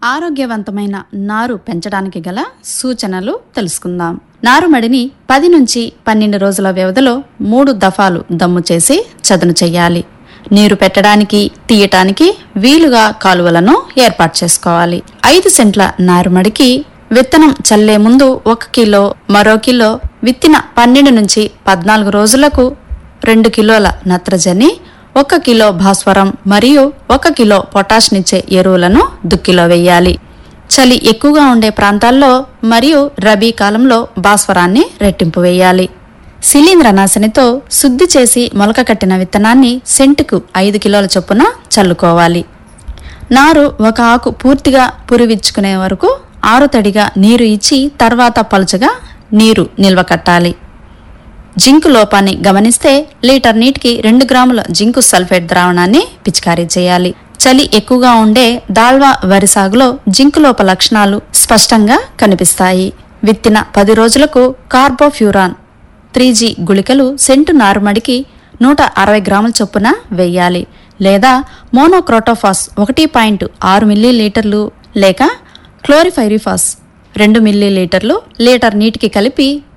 ఆరోగ్యవంతమైన నారు పెంచడానికి గల సూచనలు తెలుసుకుందాం నారుమడిని పది నుంచి పన్నెండు రోజుల వ్యవధిలో మూడు దఫాలు దమ్ము చేసి చదును చేయాలి నీరు పెట్టడానికి తీయటానికి వీలుగా కాలువలను ఏర్పాటు చేసుకోవాలి ఐదు సెంట్ల నారుమడికి విత్తనం చల్లే ముందు ఒక కిలో మరో కిలో విత్తిన పన్నెండు నుంచి పద్నాలుగు రోజులకు రెండు కిలోల నత్రజని ఒక కిలో భాస్వరం మరియు ఒక కిలో పొటాష్నిచ్చే ఎరువులను దుక్కిలో వేయాలి చలి ఎక్కువగా ఉండే ప్రాంతాల్లో మరియు రబీ కాలంలో భాస్వరాన్ని రెట్టింపు వేయాలి శిలీంద్రనాశినితో శుద్ధి చేసి మొలక కట్టిన విత్తనాన్ని సెంటుకు ఐదు కిలోల చొప్పున చల్లుకోవాలి నారు ఒక ఆకు పూర్తిగా పురివిచ్చుకునే వరకు ఆరుతడిగా నీరు ఇచ్చి తర్వాత పలుచగా నీరు నిల్వ కట్టాలి జింకు లోపాన్ని గమనిస్తే లీటర్ నీటికి రెండు గ్రాముల జింకు సల్ఫేట్ ద్రావణాన్ని పిచికారీ చేయాలి చలి ఎక్కువగా ఉండే దాల్వా వరి సాగులో జింకు లోప లక్షణాలు స్పష్టంగా కనిపిస్తాయి విత్తిన పది రోజులకు కార్బోఫ్యూరాన్ త్రీ జీ గుళికలు సెంటు నారుమడికి నూట అరవై గ్రాముల చొప్పున వేయాలి లేదా మోనోక్రోటోఫాస్ ఒకటి పాయింట్ ఆరు మిల్లీ లీటర్లు లేక క్లోరిఫైరిఫాస్ రెండు మిల్లీ లీటర్లు లీటర్ నీటికి కలిపి